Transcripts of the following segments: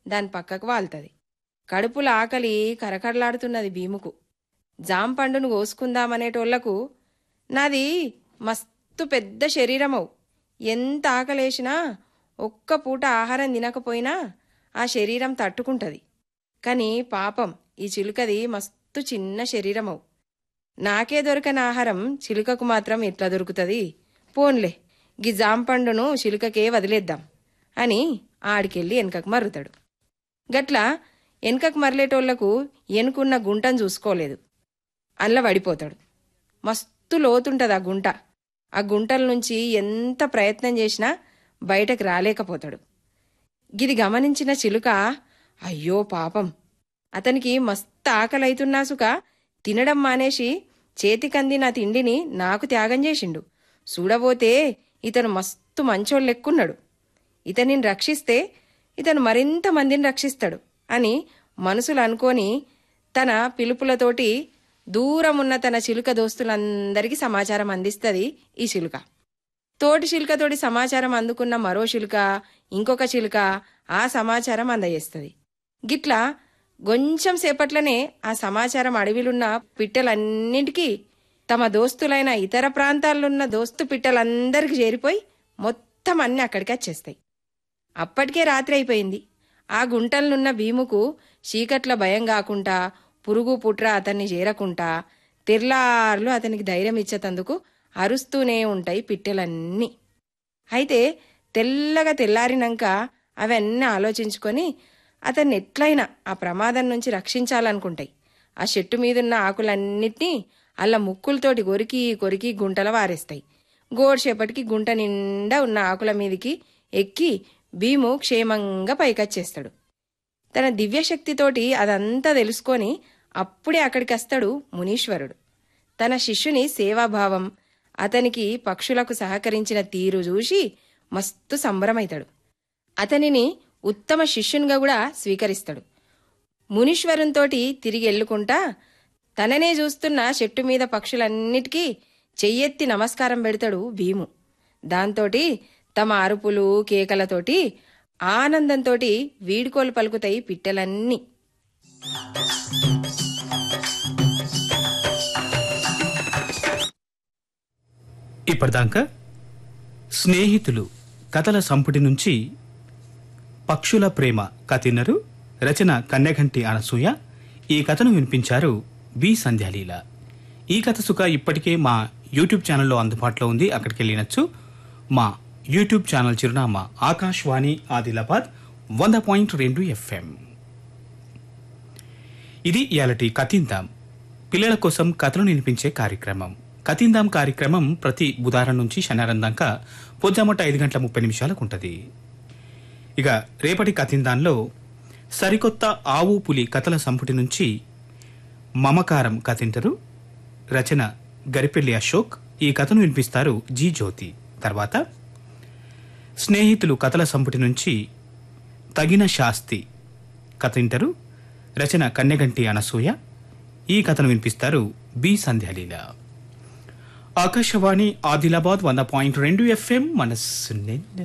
దాని పక్కకు వాల్తది కడుపుల ఆకలి కరకరలాడుతున్నది భీముకు జాంపండును కోసుకుందామనేటోళ్లకు నాది మస్తు పెద్ద శరీరమవు ఎంత ఆకలేసినా ఒక్క పూట ఆహారం తినకపోయినా ఆ శరీరం తట్టుకుంటది కాని పాపం ఈ చిలుకది మస్తు చిన్న శరీరమవు నాకే దొరకని ఆహారం చిలుకకు మాత్రం ఎట్లా దొరుకుతుంది పోన్లే గి జాంపండును చిలుకకే వదిలేద్దాం అని ఆడికెళ్ళి వెనకకు మర్రుతాడు గట్లా వెనకకు మరలేటోళ్లకు ఎనుకున్న గుంటను చూసుకోలేదు అల్ల పడిపోతాడు మస్తు లోతుంటది ఆ గుంట ఆ గుంటల నుంచి ఎంత ప్రయత్నం చేసినా బయటకు రాలేకపోతాడు గిది గమనించిన చిలుక అయ్యో పాపం అతనికి మస్తు ఆకలైతున్నా సుక తినడం మానేసి చేతికంది నా తిండిని నాకు త్యాగం చేసిండు చూడబోతే ఇతను మస్తు మంచోళ్ళెక్కున్నాడు ఇతనిని రక్షిస్తే ఇతను మరింత మందిని రక్షిస్తాడు అని మనసులు అనుకొని తన పిలుపులతోటి దూరమున్న తన చిలుక దోస్తులందరికీ సమాచారం అందిస్తుంది ఈ చిలుక తోటి చిలుకతోటి సమాచారం అందుకున్న మరో చిలుక ఇంకొక చిలుక ఆ సమాచారం అందజేస్తుంది గిట్లా కొంచెం సేపట్లనే ఆ సమాచారం అడవిలున్న పిట్టలన్నింటికీ తమ దోస్తులైన ఇతర ప్రాంతాల్లోన్న దోస్తు పిట్టలందరికీ చేరిపోయి మొత్తం అన్ని అక్కడికి వచ్చేస్తాయి అప్పటికే రాత్రి అయిపోయింది ఆ గుంటలనున్న భీముకు చీకట్ల భయం కాకుండా పురుగు పుట్ర అతన్ని చేరకుండా తెల్లార్లు అతనికి ధైర్యం ఇచ్చేతందుకు అరుస్తూనే ఉంటాయి పిట్టెలన్నీ అయితే తెల్లగా తెల్లారినాక అవన్నీ ఆలోచించుకొని అతన్ని ఎట్లయినా ఆ ప్రమాదం నుంచి రక్షించాలనుకుంటాయి ఆ చెట్టు మీదున్న ఆకులన్నిటినీ అల్ల ముక్కులతోటి కొరికి కొరికి గుంటల వారేస్తాయి గోడ్సేపటికి గుంట నిండా ఉన్న ఆకుల మీదికి ఎక్కి భీము క్షేమంగా పైకొచ్చేస్తాడు తన దివ్యశక్తితోటి అదంతా తెలుసుకొని అప్పుడే అక్కడికి వస్తాడు మునీశ్వరుడు తన శిష్యుని సేవాభావం అతనికి పక్షులకు సహకరించిన తీరు చూసి మస్తు సంబరమైతాడు అతనిని ఉత్తమ శిష్యునిగా కూడా స్వీకరిస్తాడు మునీశ్వరునితోటి తిరిగి ఎల్లుకుంటా తననే చూస్తున్న చెట్టు మీద పక్షులన్నిటికీ చెయ్యెత్తి నమస్కారం పెడతాడు భీము దాంతోటి తమ అరుపులు కేకలతోటి ఆనందంతోటి వీడుకోలు పలుకుతాయి పిట్టెలన్నీ ఇప్పటిదాకా స్నేహితులు కథల సంపుటి నుంచి పక్షుల ప్రేమ కథినరు రచన కన్నెఘంటి అనసూయ ఈ కథను వినిపించారు బి సంధ్యాలీల ఈ కథ సుఖ ఇప్పటికే మా యూట్యూబ్ ఛానల్లో అందుబాటులో ఉంది అక్కడికి వెళ్ళినచ్చు మా యూట్యూబ్ ఛానల్ చిరునామా ఆకాశవాణి ఆదిలాబాద్ వంద పాయింట్ రెండు ఎఫ్ఎం ఇది ఇయాలటి కథిందాం పిల్లల కోసం కథలు వినిపించే కార్యక్రమం కథిందాం కార్యక్రమం ప్రతి బుధవారం నుంచి శనివారం దాకా పొద్దుమట ఐదు గంటల ముప్పై నిమిషాలకు ఉంటుంది ఇక రేపటి కథిందాంలో సరికొత్త ఆవు పులి కథల సంపుటి నుంచి మమకారం కథింటరు రచన గరిపెల్లి అశోక్ ఈ కథను వినిపిస్తారు జీ జ్యోతి తర్వాత స్నేహితులు కథల సంపుటి నుంచి తగిన శాస్తి కథింటరు రచన కన్నెగంటి అనసూయ ఈ కథను వినిపిస్తారు బి సంధ్యాలీల ఆకాశవాణి ఆదిలాబాద్ వంద పాయింట్ రెండు ఎఫ్ఎం మనస్సు నిండా.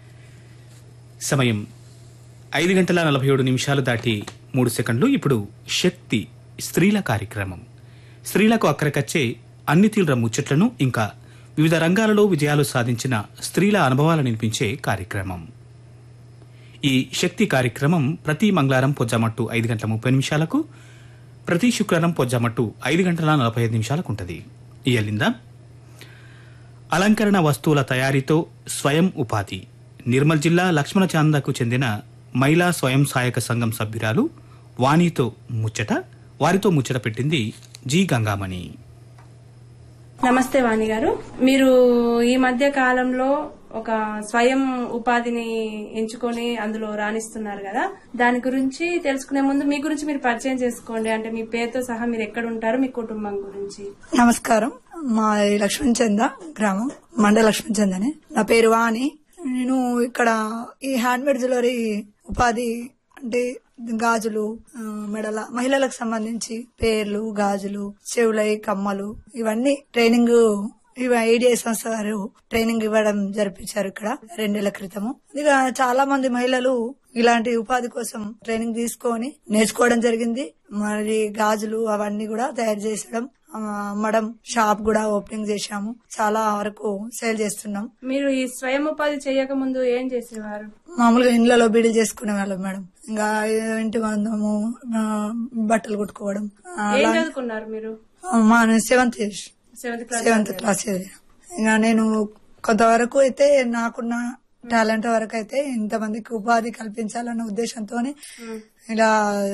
సమయం ఐదు గంటల నలభై ఏడు నిమిషాలు దాటి మూడు సెకండ్లు ఇప్పుడు శక్తి స్త్రీల కార్యక్రమం స్త్రీలకు అక్కరకచ్చే అన్ని తీవ్ర ముచ్చట్లను ఇంకా వివిధ రంగాలలో విజయాలు సాధించిన స్త్రీల అనుభవాలను వినిపించే కార్యక్రమం ఈ శక్తి కార్యక్రమం ప్రతి మంగళవారం పొజ్జామట్టు ఐదు గంటల ముప్పై నిమిషాలకు ప్రతి శుక్రవారం పొజ్జామట్టు ఐదు గంటల నలభై ఐదు నిమిషాలకు ఉంటుంది ఇయలిందా అలంకరణ వస్తువుల తయారీతో స్వయం ఉపాధి నిర్మల్ జిల్లా లక్ష్మణ చాందకు చెందిన మహిళా స్వయం సహాయక సంఘం సభ్యురాలు వాణితో ముచ్చట వారితో ముచ్చట పెట్టింది జి గంగామణి నమస్తే వాణి గారు మీరు ఈ మధ్య కాలంలో ఒక స్వయం ఉపాధిని ఎంచుకొని అందులో రాణిస్తున్నారు కదా దాని గురించి తెలుసుకునే ముందు మీ గురించి మీరు పరిచయం చేసుకోండి అంటే మీ పేరుతో సహా మీరు ఎక్కడ ఉంటారు మీ కుటుంబం గురించి నమస్కారం మా లక్ష్మణ్ చంద గ్రామం మండ లక్ష్మణ్ చంద అని నా పేరు వాణి నేను ఇక్కడ ఈ హ్యాండ్మేడ్ జ్యువెలరీ ఉపాధి అంటే గాజులు ఆ, మెడల మహిళలకు సంబంధించి పేర్లు గాజులు చెవులై కమ్మలు ఇవన్నీ ట్రైనింగ్ ఇవి ఐడిఐ సంస్థ వారు ట్రైనింగ్ ఇవ్వడం జరిపించారు ఇక్కడ రెండేళ్ల క్రితము ఇక చాలా మంది మహిళలు ఇలాంటి ఉపాధి కోసం ట్రైనింగ్ తీసుకొని నేర్చుకోవడం జరిగింది మరి గాజులు అవన్నీ కూడా తయారు చేసడం ఆ, అమ్మడం షాప్ కూడా ఓపెనింగ్ చేశాము చాలా వరకు సేల్ చేస్తున్నాం మీరు ఈ స్వయం ఉపాధి చేయక ముందు ఏం చేసేవారు మామూలుగా ఇండ్లలో బీడీలు చేసుకునే వాళ్ళం మేడం ఇంకా ఇంటి మందము ఆ, బట్టలు కుట్టుకోవడం ఆ, ఏం అలా- చదువుకున్నారు మీరు మా seventh seventh class seventh class చదివాను. ఇంకా నేను కొంతవరకు అయితే నాకున్న టాలెంట్ వరకు అయితే ఇంతమందికి ఉపాధి కల్పించాలన్న ఉద్దేశంతోనే ఇలా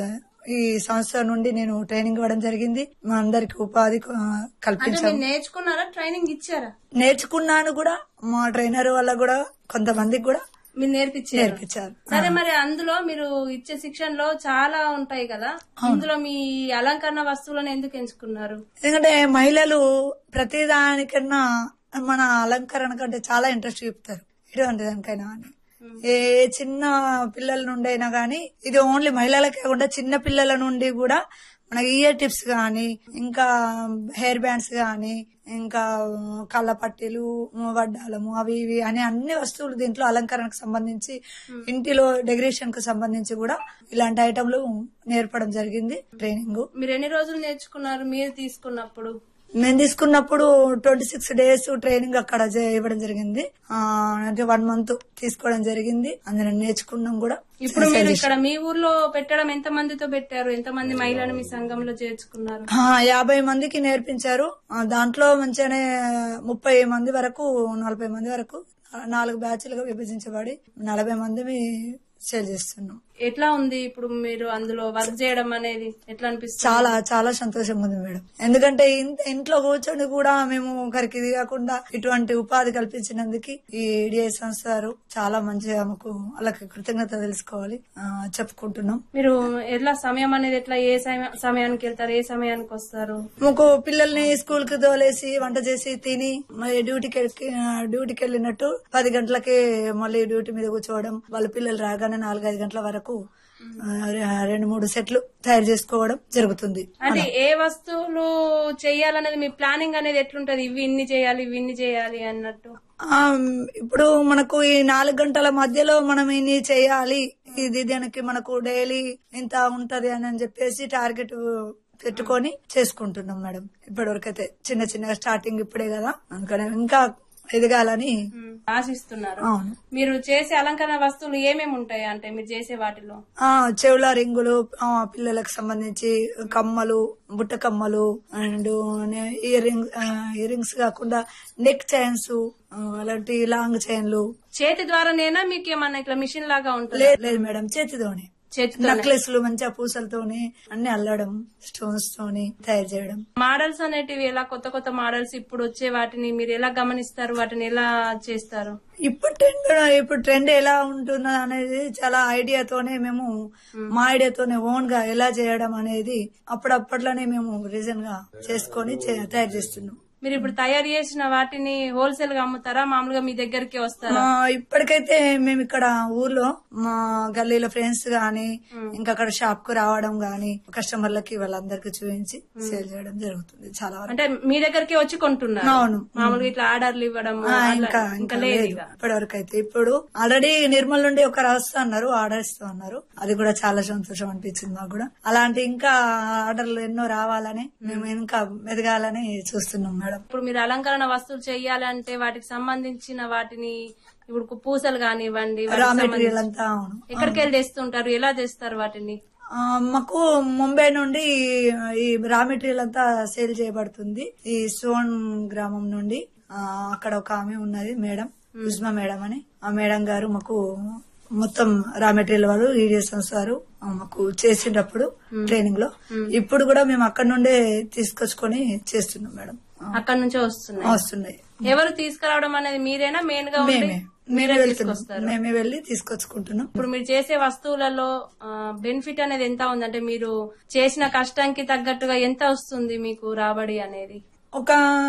ఈ సంస్థ నుండి నేను ట్రైనింగ్ ఇవ్వడం జరిగింది మా అందరికి ఉపాధి ఆ, అంటే కల్పించాం మీరు నేర్చుకున్నారా ట్రైనింగ్ ఇచ్చారా నేర్చుకున్నాను కూడా మా ట్రైనర్ వల్ల కూడా కొంతమందికి కూడా మీరు నేర్పించారు నేర్పించారు సరే మరి అందులో మీరు ఇచ్చే శిక్షణలో చాలా ఉంటాయి కదా ఇందులో మీ అలంకరణ వస్తువులను ఎందుకు ఎంచుకున్నారు ఎందుకంటే మహిళలు ప్రతిదానికన్నా మన అలంకరణ కంటే చాలా ఇంట్రెస్ట్ చూపుతారు ఎటువంటి దానికైనా కానీ ఏ చిన్న పిల్లల నుండి అయినా కానీ ఇది ఓన్లీ మహిళలకే కాకుండా చిన్న పిల్లల నుండి కూడా మనకి ఇయర్ టిప్స్ కానీ ఇంకా హెయిర్ బ్యాండ్స్ కానీ ఇంకా కళ్ళ పట్టీలు వడ్డాలము అవి ఇవి అని అన్ని వస్తువులు దీంట్లో అలంకరణకు సంబంధించి ఇంటిలో డెకరేషన్ కు సంబంధించి కూడా ఇలాంటి ఐటమ్లు నేర్పడం జరిగింది ట్రైనింగ్ మీరు ఎన్ని రోజులు నేర్చుకున్నారు మీరు తీసుకున్నప్పుడు మేము తీసుకున్నప్పుడు ట్వంటీ సిక్స్ డేస్ ట్రైనింగ్ అక్కడ జే- ఇవ్వడం జరిగింది ఆ, అంటే వన్ మంత్ తీసుకోవడం జరిగింది అందులో నేర్చుకున్నాం కూడా ఇప్పుడు మీరు ఇక్కడ మీ ఊర్లో పెట్టడం ఎంత మందితో పెట్టారు ఎంత మంది మహిళలు మీ సంఘంలో చేర్చుకున్నారు ఆ, యాభై మందికి నేర్పించారు ఆ, దాంట్లో మంచిగానే ముప్పై మంది వరకు నలభై మంది వరకు ఆ, నాలుగు బ్యాచ్లుగా విభజించబడి నలభై మంది సేల్ చేస్తున్నాం ఎట్లా ఉంది ఇప్పుడు మీరు అందులో వర్క్ చేయడం అనేది ఎట్లా అనిపిస్తుంది చాలా చాలా సంతోషంగా ఉంది మేడం ఎందుకంటే ఇన్- ఇంట్లో కూర్చొని కూడా మేము ఒకరికి ఇది కాకుండా ఇటువంటి ఉపాధి కల్పించినందుకు ఈ డిఐ సంస్థ వారు చాలా మంచిగా మాకు వాళ్ళకి కృతజ్ఞత తెలుసుకోవాలి ఆ, చెప్పుకుంటున్నాం మీరు ఎట్లా సమయం అనేది ఎట్లా ఏ సమయ- సమయానికి వెళ్తారు ఏ సమయానికి వస్తారు మాకు పిల్లల్ని స్కూల్ కి తోలేసి వంట చేసి తిని మళ్ళీ డ్యూటీకి ఎక్కి- ఆ, డ్యూటీకి వెళ్ళినట్టు పది గంటలకే మళ్ళీ డ్యూటీ మీద కూర్చోవడం వాళ్ళ పిల్లలు రాగానే నాలుగైదు గంటల వరకు ఆ, రెండు మూడు సెట్లు తయారు చేసుకోవడం జరుగుతుంది అంటే ఏ వస్తువులు చేయాలనేది మీ ప్లానింగ్ అనేది ఎట్లుంటది ఇవి ఇన్ని చేయాలి ఇవి ఇన్ని చేయాలి అన్నట్టు ఆ, ఇప్పుడు మనకు ఈ నాలుగు గంటల మధ్యలో మనం ఇన్ని చేయాలి ఇది దీనికి మనకు డైలీ ఇంత ఉంటది అని అని చెప్పేసి టార్గెట్ పెట్టుకొని చేసుకుంటున్నాం మేడం ఇప్పటివరకైతే చిన్న చిన్నగా స్టార్టింగ్ ఇప్పుడే కదా అందుకని ఇంకా ఎదగాలని ఉమ్, ఆశిస్తున్నారు అవును మీరు చేసే అలంకరణ వస్తువులు ఏమేమి ఉంటాయి అంటే మీరు చేసే వాటిలో ఆ చెవుల రింగులు ఆ, పిల్లలకు సంబంధించి కమ్మలు బుట్ట కమ్మలు and ear rings ear rings కాకుండా నెక్ చైన్స్ అలాంటి లాంగ్ చైన్లు చేతి ద్వారానేనా మీకు ఏమన్నా ఇట్లా మిషన్ లాగా ఉంటుంది లేదు లేదు మేడం చేతితోనే చేతితో నెక్లెస్లు మంచిగా పూసలతోని అన్ని అల్లడం స్టోన్స్ తోని తయారు చేయడం మోడల్స్ అనేటివి ఎలా కొత్త కొత్త మోడల్స్ ఇప్పుడు వచ్చే వాటిని మీరు ఎలా గమనిస్తారు వాటిని ఎలా చేస్తారు ఇప్పుడు ట్రెండ్ ఇప్పుడు ట్రెండ్ ఎలా ఉంటుందో అనేది చాలా ఐడియాతోనే మేము మా ఐడియాతోనే ఓన్ గా ఎలా చేయడం అనేది అప్పుడప్పట్లోనే మేము రీజన్ గా చేసుకొని చే- తయారు చేస్తున్నాం మీరు ఇప్పుడు తయారు చేసిన వాటిని హోల్సేల్ గా అమ్ముతారా మామూలుగా మీ దగ్గరికి వస్తారా ఆ, ఇప్పటికైతే మేము ఇక్కడ ఊర్లో మా గల్లీలో ఫ్రెండ్స్ గాని ఇంకా అక్కడ షాప్ కు రావడం గాని కస్టమర్లకి వాళ్ళందరికి చూపించి సేల్ చేయడం జరుగుతుంది చాలా వరకు అంటే మీ దగ్గరికి వచ్చి కొంటున్నారు అవును మామూలుగా ఇట్లా ఆర్డర్లు ఇవ్వడం ఆ, ఇంకా ఇంకా లేదు ఇప్పటి వరకు అయితే ఇప్పుడు ఆల్రెడీ నిర్మల్ నుండి ఒకరు వస్తా అన్నారు ఆర్డర్ ఇస్తూ అన్నారు అది కూడా చాలా సంతోషం అనిపించింది మాకు కూడా అలాంటి ఇంకా ఆర్డర్లు ఎన్నో రావాలని మేము ఇంకా ఎదగాలని చూస్తున్నాం మేడం ఇప్పుడు మీరు అలంకరణ వస్తువులు చేయాలంటే వాటికి సంబంధించిన వాటిని ఇప్పుడు పూసలు కానివ్వండి వాటికి రా సంబంధించి- మెటీరియల్ అంతా అవును ఎక్కడికి వెళ్ళి తెస్తుంటారు ఎలా తెస్తారు వాటిని ఆ, మాకు ముంబై నుండి ఈ రా మెటీరియల్ అంతా సేల్ చేయబడుతుంది ఈ సోన్ గ్రామం నుండి ఆ, అక్కడ ఒక ఆమె ఉన్నది మేడం ఉజ్మా మేడం అని ఆ మేడం గారు మాకు మొత్తం రా మెటీరియల్ వారు ఈడిఎస్ వారు ఆ, మాకు చేసేటప్పుడు ట్రైనింగ్ లో ఇప్పుడు కూడా మేము అక్కడ నుండే తీసుకొచ్చుకొని చేస్తున్నాం మేడం ఆ, అక్కడ నుంచే వస్తున్నాయి వస్తున్నాయి ఎవరు తీసుకురావడం అనేది మీరేనా మెయిన్ గా ఉండి మేమే మేమే మీరే వెళ్తున్నాం తీసుకొస్తారు మేమే వెళ్ళి తీసుకొచ్చుకుంటున్నాం ఇప్పుడు మీరు చేసే వస్తువులలో బెనిఫిట్ అనేది ఎంత ఉంది అంటే మీరు చేసిన కష్టానికి తగ్గట్టుగా ఎంత వస్తుంది మీకు రాబడి అనేది ఒక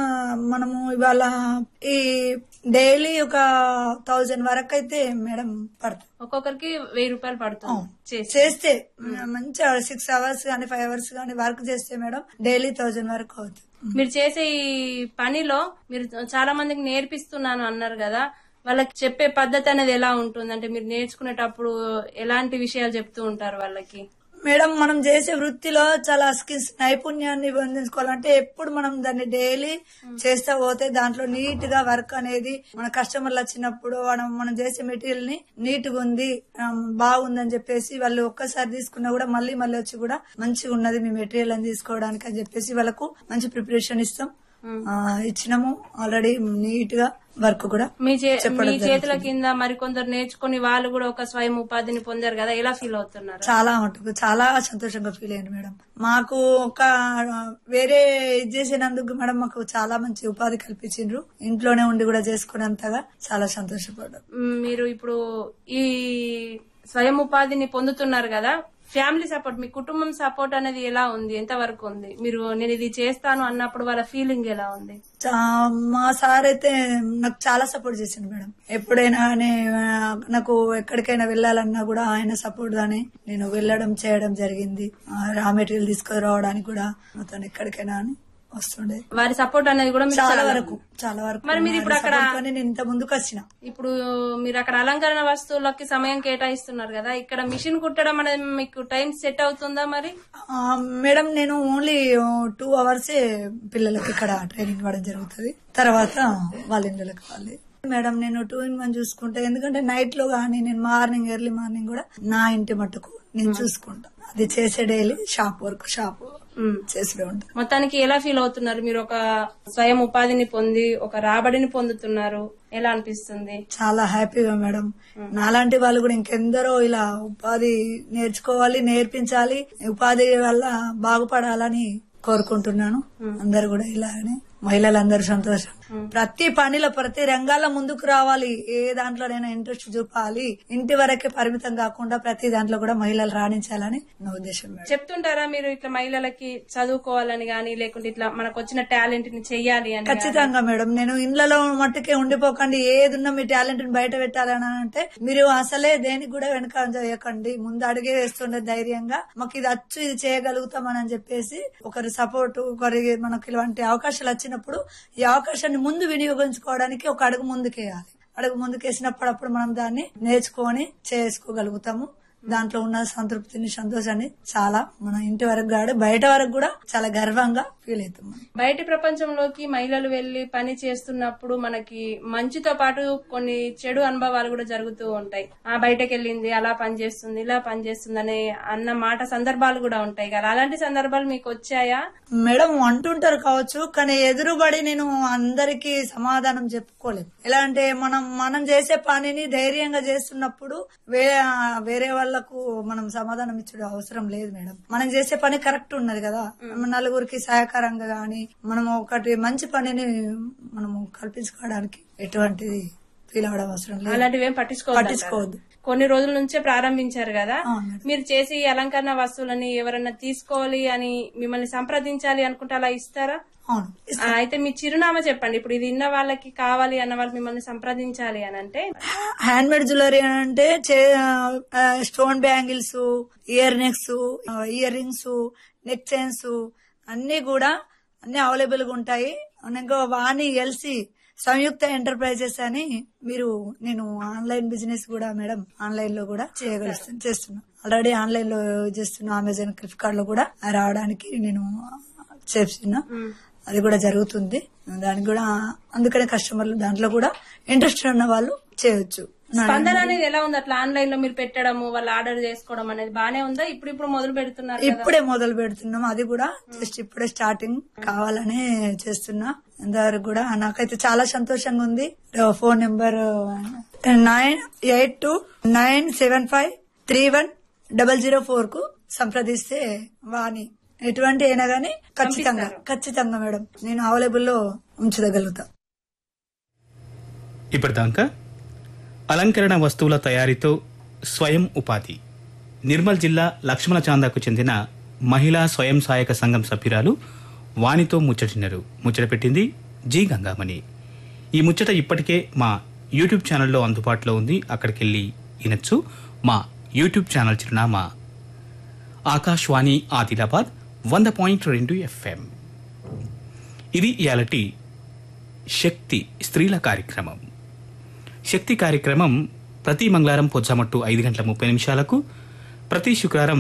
మనము ఇవాళ ఈ డైలీ ఒక థౌజండ్ వరకు అయితే మేడం పడుతుంది ఒక్కొక్కరికి వెయ్యి రూపాయలు పడుతుంది చేసి చేస్తే మంచిగా సిక్స్ అవర్స్ కానీ ఫైవ్ అవర్స్ కానీ వర్క్ చేస్తే మేడం డైలీ థౌజండ్ వరకు అవుతుంది మీరు చేసే ఈ పనిలో మీరు చాలా మందికి నేర్పిస్తున్నాను అన్నారు కదా వాళ్ళకి చెప్పే పద్ధతి అనేది ఎలా ఉంటుంది అంటే మీరు నేర్చుకునేటప్పుడు ఎలాంటి విషయాలు చెప్తూ ఉంటారు వాళ్ళకి మేడం మనం చేసే వృత్తిలో చాలా స్కిల్స్ నైపుణ్యాన్ని పొందించుకోవాలంటే ఎప్పుడు మనం దాన్ని డైలీ చేస్తా పోతే దాంట్లో నీట్ గా వర్క్ అనేది మన కస్టమర్లు వచ్చినప్పుడు మనం మనం చేసే మెటీరియల్ ని నీట్ గా ఉంది ఆ, బాగుందని చెప్పేసి వాళ్ళు ఒక్కసారి తీసుకున్నా కూడా మళ్ళీ మళ్ళీ వచ్చి కూడా మంచిగా ఉన్నది మీ మెటీరియల్ అని తీసుకోవడానికి అని చెప్పేసి వాళ్ళకు మంచి ప్రిపరేషన్ ఇస్తాం ఆ, ఇచ్చినాము ఆల్రెడీ నీట్ గా వర్క్ కూడా మీ చే- చెప్పడం మీ చేతుల కింద మరి కొందరు నేర్చుకుని వాళ్ళు కూడా ఒక స్వయం ఉపాధిని పొందారు కదా ఎలా ఫీల్ అవుతున్నారు చాలా మటుకు చాలా సంతోషంగా ఫీల్ అయ్యాను మేడం మాకు ఒక వేరే ఇది చేసినందుకు మేడం మాకు చాలా మంచి ఉపాధి కల్పించిండ్రు ఇంట్లోనే ఉండి కూడా చేసుకునేంతగా చాలా సంతోషపడ్డాం మ్, మీరు ఇప్పుడు ఈ స్వయం ఉపాధిని పొందుతున్నారు కదా ఫ్యామిలీ సపోర్ట్ మీ కుటుంబం సపోర్ట్ అనేది ఎలా ఉంది ఎంత వరకు ఉంది మీరు నేను ఇది చేస్తాను అన్నప్పుడు వాళ్ళ ఫీలింగ్ ఎలా ఉంది చా- మా సార్ అయితే నాకు చాలా సపోర్ట్ చేసిండు మేడం ఎప్పుడైనా కానీ ఆ, నాకు ఎక్కడికైనా వెళ్ళాలన్నా కూడా ఆయన సపోర్ట్ గానే నేను వెళ్ళడం చేయడం జరిగింది ఆ, రా మెటీరియల్ తీసుకురావడానికి కూడా అతను ఎక్కడికైనా అని వస్తుండే వారి సపోర్ట్ అనేది కూడా మీకు చాలా చాలా వరకు చాలా వరకు మరి మీరు ఇప్పుడు ఆయన అక్కడ- support తోనే నేను ఇంత ముందుకు వచ్చిన ఇప్పుడు మీరు అక్కడ అలంకరణ వస్తువులకి సమయం కేటాయిస్తున్నారు కదా ఇక్కడ మిషన్ కుట్టడం అనేది మీకు టైం సెట్ అవుతుందా మరి ఆ, మేడం నేను ఓన్లీ టూ అవర్స్ పిల్లలకి ఇక్కడ ట్రైనింగ్ ఇవ్వడం జరుగుతుంది తర్వాత వాళ్ళ ఇళ్ళకి వాళ్ళే మేడం నేను టూ ఇన్ వన్ చూసుకుంటా ఎందుకంటే నైట్ లో కానీ నేను మార్నింగ్ ఎర్లీ మార్నింగ్ కూడా నా ఇంటి మట్టుకు నేను చూసుకుంటా అది చేసే డైలీ షాప్ వర్క్ షాప్ మ్. చేసే ఉంటా మొత్తానికి ఎలా ఫీల్ అవుతున్నారు మీరు ఒక స్వయం ఉపాధిని పొంది ఒక రాబడిని పొందుతున్నారు ఎలా అనిపిస్తుంది చాలా హ్యాపీగా మేడం నాలాంటి వాళ్ళు కూడా ఇంకెందరో ఇలా ఉపాధి నేర్చుకోవాలి నేర్పించాలి ఉపాధి వల్ల బాగుపడాలని కోరుకుంటున్నాను అందరు కూడా ఇలాగనే మహిళలందరూ సంతోషం ప్రతి పనిలో ప్రతి రంగాల్లో ముందుకు రావాలి ఏ దాంట్లోనైనా ఇంట్రెస్ట్ చూపాలి ఇంటి వరకే పరిమితం కాకుండా ప్రతి దాంట్లో కూడా మహిళలు రాణించాలని నా ఉద్దేశం మేడం చెప్తుంటారా మీరు ఇట్లా మహిళలకి చదువుకోవాలని గానీ లేకుంటే ఇట్లా మనకు వచ్చిన టాలెంట్ ని చెయ్యాలి అని గానీ? ఖచ్చితంగా మేడం నేను ఇండ్లలో మట్టుకే ఉండిపోకండి ఏది ఉన్నా మీ టాలెంట్ ని బయట పెట్టాలని అంటే మీరు అసలే దేనికి కూడా వెనక చేయకండి ముందు అడిగే వేస్తుండే ధైర్యంగా మాకు ఇది వచ్చు ఇది చేయగలుగుతామని అని చెప్పేసి ఒకరి సపోర్ట్ ఒకరి మనకి ఇలాంటి అవకాశాలు వచ్చినప్పుడు ఈ అవకాశాన్ని ముందు వినియోగించుకోవడానికి ఒక అడుగు ముందుకేయాలి అడుగు ముందుకేసినప్పుడు అప్పుడు మనం దాన్ని నేర్చుకొని చేసుకోగలుగుతాము దాంట్లో ఉన్న సంతృప్తిని సంతోషాన్ని చాలా మన ఇంటి వరకు కాదు బయట వరకు కూడా చాలా గర్వంగా ఫీల్ అవుతాం మనం. బయటి ప్రపంచంలోకి మహిళలు వెళ్లి పని చేస్తున్నప్పుడు మనకి మంచితో పాటు కొన్ని చెడు అనుభవాలు కూడా జరుగుతూ ఉంటాయి ఆ బయటకు వెళ్ళింది అలా పని చేస్తుంది ఇలా పని చేస్తుంది అనే అన్న మాట సందర్భాలు కూడా ఉంటాయి కదా అలాంటి సందర్భాలు మీకు వచ్చాయా మేడం అంటుంటారు కావచ్చు కానీ ఎదురుబడి నేను అందరికి సమాధానం చెప్పుకోలేదు ఎలా అంటే మనం మనం చేసే పనిని ధైర్యంగా చేస్తున్నప్పుడు వేరే వేరే వాళ్లకు మనం సమాధానం ఇచ్చడం అవసరం లేదు మేడం మనం చేసే పని కరెక్ట్ ఉన్నది కదా నలుగురికి సహాయకరంగా గాని మనం ఒకటి మంచి పనిని మనము కల్పించుకోవడానికి ఎటువంటిది ఫీల్ అవడం అవసరం లేదు అలాంటివి ఏం పట్టించుకోవద్దు పట్టించుకోవద్దు కొన్ని రోజుల నుంచే ప్రారంభించారు కదా ఆ, మేడం. మీరు చేసి ఈ అలంకరణ వస్తువులని ఎవరన్నా తీసుకోవాలి అని మిమ్మల్ని సంప్రదించాలి అనుకుంటే అలా ఇస్తారా అవును ఆ, అయితే మీ చిరునామా చెప్పండి ఇప్పుడు ఇది ఇన్న వాళ్ళకి కావాలి అన్న వాళ్ళు మిమ్మల్ని సంప్రదించాలి అని అంటే హ్యాండ్ మేడ్ జ్యువెలరీ అంటే stone bangles ear necks ear rings neck chains అన్ని కూడా అన్ని అవైలబుల్ గా ఉంటాయి ఇంకా వాణి ఎల్సి సంయుక్త ఎంటర్ప్రైజెస్ అని మీరు నేను ఆన్లైన్ బిజినెస్ కూడా మేడం ఆన్లైన్ లో కూడా చేయగలుగుతాను చేస్తున్నా ఆల్రెడీ ఆన్లైన్ లో చేస్తున్నా అమెజాన్ ఫ్లిప్కార్ట్ లో కూడా రావడానికి నేను చేస్తున్నా అది కూడా జరుగుతుంది దానికి కూడా అందుకనే కస్టమర్లు దాంట్లో కూడా ఇంట్రెస్ట్ ఉన్న వాళ్ళు చేయొచ్చు స్పందన అనేది ఎలా ఉంది అట్లా ఆన్లైన్ లో మీరు పెట్టడము వాళ్ళు ఆర్డర్ చేసుకోవడం అనేది బానే ఉందా ఇప్పుడు ఇప్పుడు మొదలు పెడుతున్నారు కదా ఇప్పుడే మొదలు పెడుతున్నాం అది కూడా జస్ట్ ఇప్పుడే స్టార్టింగ్ కావాలనే చేస్తున్నా ఇంతవరకు కూడా నాకైతే చాలా సంతోషంగా ఉంది phone number nine eight two nine seven five three one double zero four కు సంప్రదిస్తే వాణి ఎటువంటి అయినా గానీ ఖచ్చితంగా ఖచ్చితంగా మేడం నేను అవైలబుల్ లో ఉంచదగలుగుతా ఇప్పటిదాకా అలంకరణ వస్తువుల తయారీతో స్వయం ఉపాధి నిర్మల్ జిల్లా లక్ష్మణ చాందాకు చెందిన మహిళా స్వయం సహాయక సంఘం సభ్యురాలు వానితో ముచ్చటినరు ముచ్చట పెట్టింది జి గంగామణి ఈ ముచ్చట ఇప్పటికే మా యూట్యూబ్ ఛానల్లో అందుబాటులో ఉంది అక్కడికి వెళ్ళి వినొచ్చు మా యూట్యూబ్ ఛానల్ చిరునామా ఆకాశవాణి ఆదిలాబాద్ వంద పాయింట్ రెండు ఎఫ్ఎం ఇది ఇయాలటి శక్తి స్త్రీల కార్యక్రమం శక్తి కార్యక్రమం ప్రతి మంగళవారం పొద్దుమట్టు ఐదు గంటల ముప్పై నిమిషాలకు ప్రతి శుక్రవారం